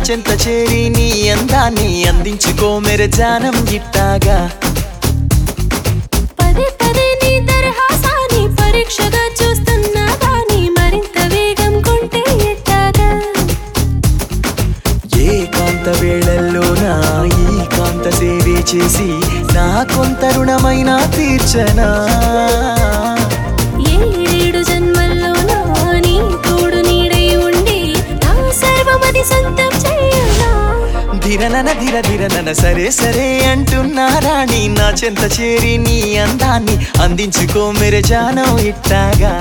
చెంత చేరి నీ అందాన్ని అందించుకో మెర జానం ఇట్టాగా పదే పదే నీ దరహాసాని పరీక్షగా చూస్తున్నా కానీ మరింత వేగం కొంటే ఎట్టాగా ఏ కాంత వేళల్లోనా ఈ కాంత సేవే చేసి నా కొంత రుణమైన తీర్చనా ఏడేడు జన్మల్లోనా నీ తోడు నీడై ఉండి నా సర్వమది సొంతం చేయనా ధిరనన ధిర ధిరనన సరే సరే అంటున్నా రాణి నా చెంత చేరి నీ అందాన్ని అందించుకో మెర జానం ఇట్టాగా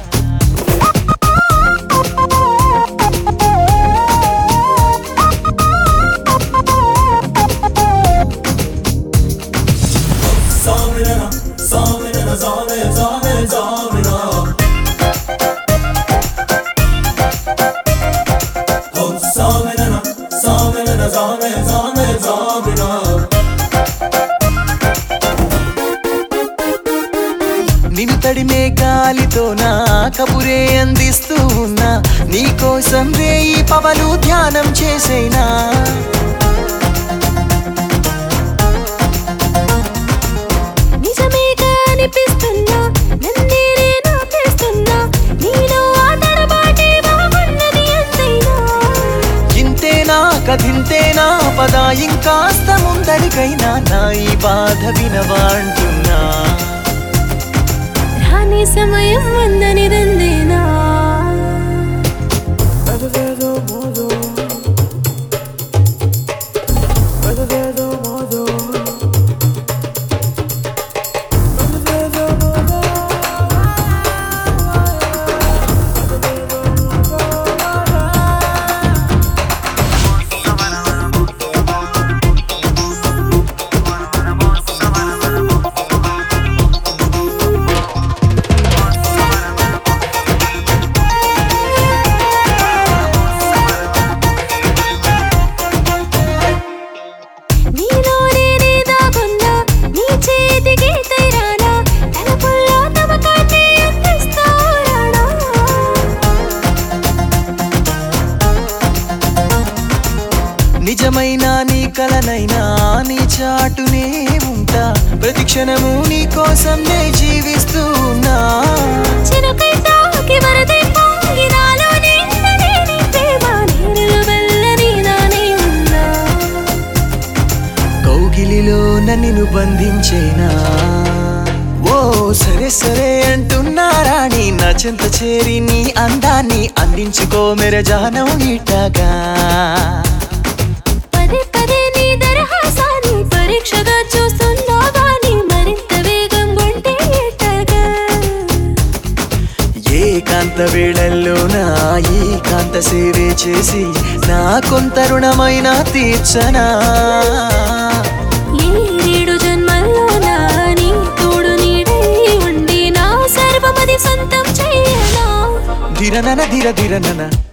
నిన్ను తడిమే గాలితో నా కబురే అందిస్తూ ఉన్నా నీకోసం రేయి పవలు ధ్యానం చేసేనా నిజమేగా అనిపిస్తున్నా నన్నే నేను ఆపేస్తున్నా నీలో ఆ తడబాటే బాగున్నది ఎంతైనా ఇంతేనా కథింతేనా పద ఇంకాస్త ముందరికైనా నా ఈ బాధ వినవాంటున్నా రాని సమయం ఉందని దందేనా నీలో నేనే దాగున్నా నీ చేతికి తైరానా తలపుల్లో తమకాన్ని అందిస్తా రానా నిజమైన నీ కలనైనా నీ చాటునే ఉంటా ప్రతి క్షణము నీ కోసం నే జీవిస్తూ ఉన్నా చినుకై తాకి వరదై పొంగి నాలో నిండని నీ ప్రేమ నీరులు వెళ్ళని నానే ఉన్నా కౌగిలిలో నిన్ను బంధించేనా ఓ సరే సరే అంటున్నా రాణి నా చెంత చేరి నీ అందాన్ని అందించుకో మెర జానం ఇట్టగా పదే పదే నీ దరహాసాన్ని పరీక్షగా చూస్తున్నా గానీ మరింత వేగం ఉంటే ఎట్టగా ఏ కాంత వేళల్లోనా ఈ కాంత సేవే చేసి నా కొంత రుణమైన తీర్చనా ఏడేడు జన్మల్లోనా నీ తోడు నీడై ఉండి నా సర్వమది సొంతం చేయనా ధిరనన ధిర ధిరనన